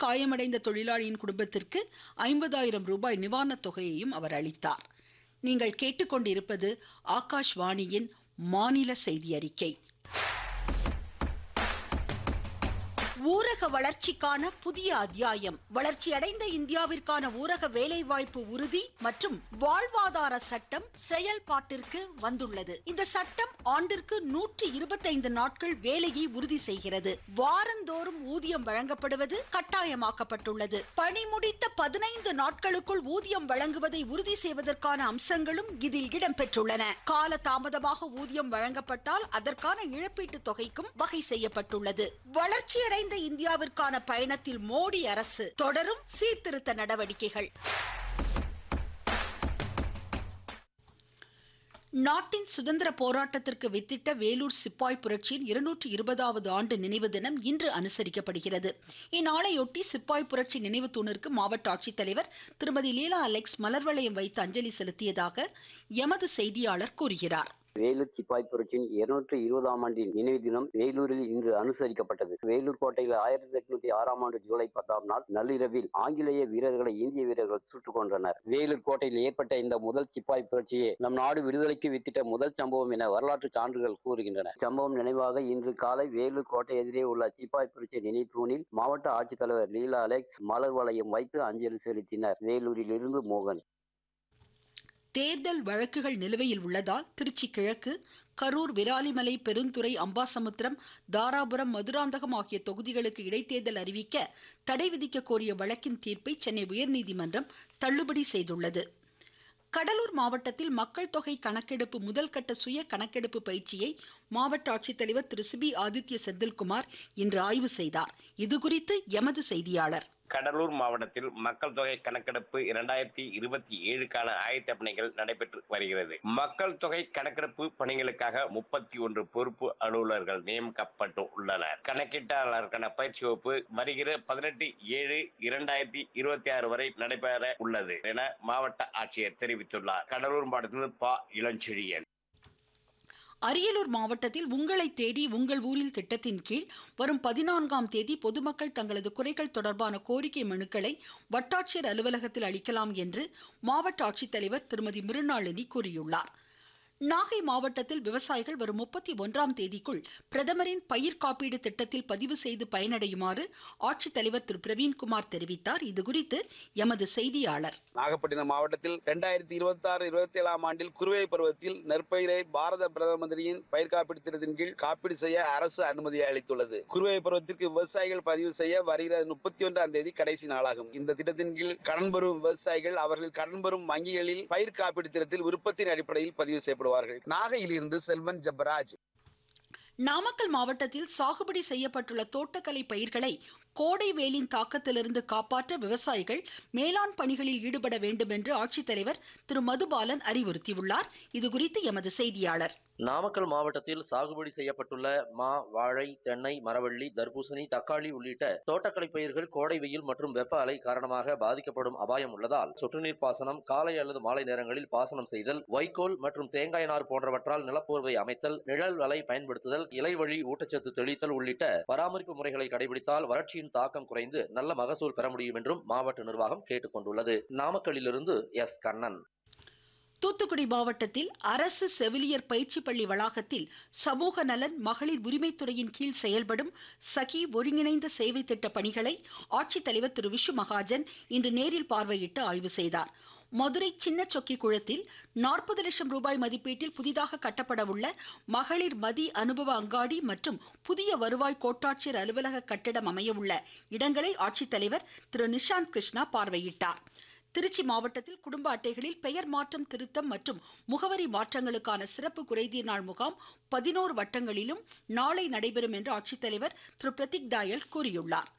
காயமடைந்த தொழிலாளியின் குடும்பத்திற்கு ஐம்பதாயிரம் ரூபாய் நிவாரணத் தொகையையும் அவர் அளித்தார் நீங்கள் கேட்டுக்கொண்டிருப்பது ஆகாஷ்வாணியின் மாநில செய்தி அறிக்கை ஊரக வளர்ச்சிக்கான புதிய அத்தியாயம் வளர்ச்சியடைந்த இந்தியாவிற்கான ஊரக வேலைவாய்ப்பு உறுதி மற்றும் வாழ்வாதார சட்டம் செயல்பாட்டிற்கு வந்துள்ளது இந்த சட்டம் ஆண்டிற்கு நூற்றி இருபத்தைந்து நாட்கள் வேலையை உறுதி செய்கிறது வாரந்தோறும் ஊதியம் வழங்கப்படுவது கட்டாயமாக்கப்பட்டுள்ளது பணி முடித்த பதினைந்து நாட்களுக்குள் ஊதியம் வழங்குவதை உறுதி செய்வதற்கான அம்சங்களும் இதில் இடம்பெற்றுள்ளன கால தாமதமாக ஊதியம் வழங்கப்பட்டால் அதற்கான இழப்பீட்டுத் தொகைக்கும் வகை செய்யப்பட்டுள்ளது வளர்ச்சியடைந்த இந்தியாவிற்கான பயணத்தில் மோடி அரசு தொடரும் சீர்திருத்த நடவடிக்கைகள் நாட்டின் சுதந்திர போராட்டத்திற்கு வித்திட்ட வேலூர் சிப்பாய் புரட்சியின் இருநூற்றி இருபதாவது ஆண்டு நினைவு தினம் இன்று அனுசரிக்கப்படுகிறது இந்நாளையொட்டி சிப்பாய் புரட்சி நினைவு தூணிற்கு மாவட்ட ஆட்சித்தலைவர் திருமதி லீலா அலெக்ஸ் மலர்வளையம் வைத்து அஞ்சலி செலுத்தியதாக எமது செய்தியாளர் கூறுகிறார் வேலூர் சிப்பாய் புரட்சியின் இருநூற்றி இருபதாம் ஆண்டின் நினைவு தினம் வேலூரில் இன்று அனுசரிக்கப்பட்டது வேலூர் கோட்டையில் ஆயிரத்தி எட்நூத்தி ஆறாம் ஆண்டு ஜூலை பத்தாம் நாள் நள்ளிரவில் ஆங்கிலேய வீரர்களை இந்திய வீரர்கள் சுட்டுக் கொன்றனர் வேலூர் கோட்டையில் ஏற்பட்ட இந்த முதல் சிப்பாய் புரட்சியே நம் நாடு விடுதலைக்கு வித்திட்ட முதல் சம்பவம் என வரலாற்று சான்றுகள் கூறுகின்றன சம்பவம் நினைவாக இன்று காலை வேலூர் கோட்டை எதிரே உள்ள சிப்பாய் புரட்சி நினைவு தூணில் மாவட்ட ஆட்சித்தலைவர் லீலா அலெக்ஸ் மலர் வளையம் வைத்து அஞ்சலி செலுத்தினர் வேலூரில் இருந்து மோகன் தேர்தல் வழக்குகள் நிலுவையில் உள்ளதால் திருச்சி கிழக்கு கரூர் விராலிமலை பெருந்துறை அம்பாசமுத்திரம் தாராபுரம் மதுராந்தகம் ஆகிய தொகுதிகளுக்கு இடைத்தேர்தல் அறிவிக்க தடை விதிக்க கோரிய வழக்கின் தீர்ப்பை சென்னை உயர்நீதிமன்றம் தள்ளுபடி செய்துள்ளது கடலூர் மாவட்டத்தில் மக்கள் தொகை கணக்கெடுப்பு முதல் கட்ட சுய கணக்கெடுப்பு பயிற்சியை மாவட்ட ஆட்சித்தலைவர் திரு சிபி ஆதித்ய செந்தில்குமார் இன்று ஆய்வு செய்தார் இதுகுறித்து எமது செய்தியாளர் கடலூர் மாவட்டத்தில் மக்கள் தொகை கணக்கெடுப்பு இரண்டாயிரத்தி இருபத்தி ஏழுக்கான ஆயத்த பணிகள் நடைபெற்று வருகிறது மக்கள் தொகை கணக்கெடுப்பு பணிகளுக்காக முப்பத்தி ஒன்று பொறுப்பு அலுவலர்கள் நியமிக்கப்பட்டு உள்ளனர் கணக்கீட்டாளருக்கான பயிற்சி வகுப்பு வருகிற பதினெட்டு ஏழு இரண்டாயிரத்தி இருபத்தி ஆறு வரை நடைபெற உள்ளது என மாவட்ட ஆட்சியர் தெரிவித்துள்ளார் கடலூர் மாவட்டத்தில் பா இளஞ்செழியன் அரியலூர் மாவட்டத்தில் உங்களை தேடி உங்கள் ஊரில் திட்டத்தின் கீழ் வரும் பதினான்காம் தேதி பொதுமக்கள் தங்களது குறைகள் தொடர்பான கோரிக்கை மனுக்களை வட்டாட்சியர் அலுவலகத்தில் அளிக்கலாம் என்று மாவட்ட ஆட்சித்தலைவர் திருமதி மிருணாளினி கூறியுள்ளார் நாகை மாவட்டத்தில் விவசாயிகள் வரும் முப்பத்தி ஒன்றாம் தேதிக்குள் பிரதமரின் பயிர் காப்பீடு திட்டத்தில் பதிவு செய்து பயனடையுமாறு ஆட்சித்தலைவர் திரு பிரவீன்குமார் தெரிவித்தார் இதுகுறித்து எமது செய்தியாளர் நாகப்பட்டினம் மாவட்டத்தில் இரண்டாயிரத்தி இருபத்தி ஆறு இருபத்தி ஏழாம் ஆண்டில் குறுவை பருவத்தில் நெற்பயிரை பாரத பிரதமரின் பயிர் காப்பீடு திட்டத்தின் கீழ் காப்பீடு செய்ய அரசு அனுமதி அளித்துள்ளது குறுவை பருவத்திற்கு விவசாயிகள் பதிவு செய்ய வருகிற முப்பத்தி ஒன்றாம் தேதி கடைசி நாளாகும் இந்த திட்டத்தின் கீழ் கடன் பெறும் விவசாயிகள் அவர்கள் கடன் பெறும் வங்கிகளில் பயிர் காப்பீடு திட்டத்தில் விருப்பத்தின் அடிப்படையில் பதிவு செய்யப்படுவார்கள் நாகையிலிருந்து செல்வன் ஜபராஜ் நாமக்கல் மாவட்டத்தில் சாகுபடி செய்யப்பட்டுள்ள தோட்டக்கலை பயிர்களை கோடை வெயிலின் தாக்கத்திலிருந்து காப்பாற்ற விவசாயிகள் மேலாண் பணிகளில் ஈடுபட வேண்டும் என்று ஆட்சித்தலைவர் திரு மதுபாலன் அறிவுறுத்தியுள்ளார் இதுகுறித்து எமது செய்தியாளர் நாமக்கல் மாவட்டத்தில் சாகுபடி செய்யப்பட்டுள்ள மா வாழை தென்னை மரவள்ளி தர்பூசணி தக்காளி உள்ளிட்ட தோட்டக்கலை பயிர்கள் கோடை வெயில் மற்றும் வெப்ப அலை காரணமாக பாதிக்கப்படும் அபாயம் உள்ளதால் சொட்டுநீர் பாசனம் காலை அல்லது மாலை நேரங்களில் பாசனம் செய்தல் வைக்கோல் மற்றும் தேங்காய் நார் போன்றவற்றால் நிலப்போர்வை அமைத்தல் நிழல் வலை பயன்படுத்துதல் இலைவழி ஊட்டச்சத்து தெளித்தல் உள்ளிட்ட பராமரிப்பு முறைகளை கடைபிடித்தால் வறட்சியின் தாக்கம் குறைந்து நல்ல மகசூல் பெற முடியும் என்றும் மாவட்ட நிர்வாகம் கேட்டுக் கொண்டுள்ளது நாமக்கல்லிலிருந்து எஸ் கண்ணன் தூத்துக்குடி மாவட்டத்தில் அரசு செவிலியர் பயிற்சி பள்ளி வளாகத்தில் சமூக நலன் மகளிர் உரிமைத்துறையின் கீழ் செயல்படும் சகி ஒருங்கிணைந்த சேவை திட்ட பணிகளை ஆட்சித்தலைவர் திரு விஷு மகாஜன் இன்று நேரில் பார்வையிட்டு ஆய்வு செய்தார் மதுரை சின்ன சொக்கி குளத்தில் நாற்பது லட்சம் ரூபாய் மதிப்பீட்டில் புதிதாக கட்டப்பட உள்ள மகளிர் மதி அனுபவ அங்காடி மற்றும் புதிய வருவாய் கோட்டாட்சியர் அலுவலக கட்டிடம் அமையவுள்ள இடங்களை ஆட்சித்தலைவர் திரு நிஷாந்த் கிருஷ்ணா பார்வையிட்டார் திருச்சி மாவட்டத்தில் குடும்ப அட்டைகளில் பெயர் மாற்றம் திருத்தம் மற்றும் முகவரி மாற்றங்களுக்கான சிறப்பு குறைதீர் நாள் முகாம் பதினோரு வட்டங்களிலும் நாளை நடைபெறும் என்று ஆட்சித்தலைவர் திரு பிரதீக் தாயல் கூறியுள்ளார்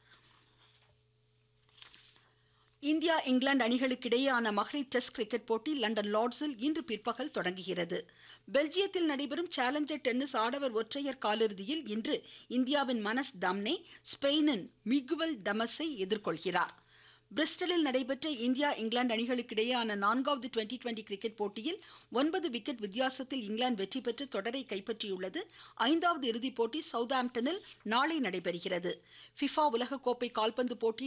இந்தியா இங்கிலாந்து அணிகளுக்கிடையேயான மகளிர் டெஸ்ட் கிரிக்கெட் போட்டி லண்டன் லார்ட்ஸில் இன்று பிற்பகல் தொடங்குகிறது பெல்ஜியத்தில் நடைபெறும் சேலஞ்சர் டென்னிஸ் ஆடவர் ஒற்றையர் காலிறுதியில் இன்று இந்தியாவின் மனஸ் தம்னே ஸ்பெயினின் மிகுவல் டமஸை எதிர்கொள்கிறார் பிரிஸ்டலில் நடைபெற்ற இந்தியா இங்கிலாந்து அணிகளுக்கிடையேயான நான்காவது டுவெண்டி டுவெண்டி கிரிக்கெட் போட்டியில் ஒன்பது விக்கெட் வித்தியாசத்தில் இங்கிலாந்து வெற்றி பெற்று தொடரை கைப்பற்றியுள்ளது ஐந்தாவது இறுதிப் போட்டி சவுத் ஆம்டனில் நாளை நடைபெறுகிறது ஃபிஃபா உலகக்கோப்பை கால்பந்து போட்டி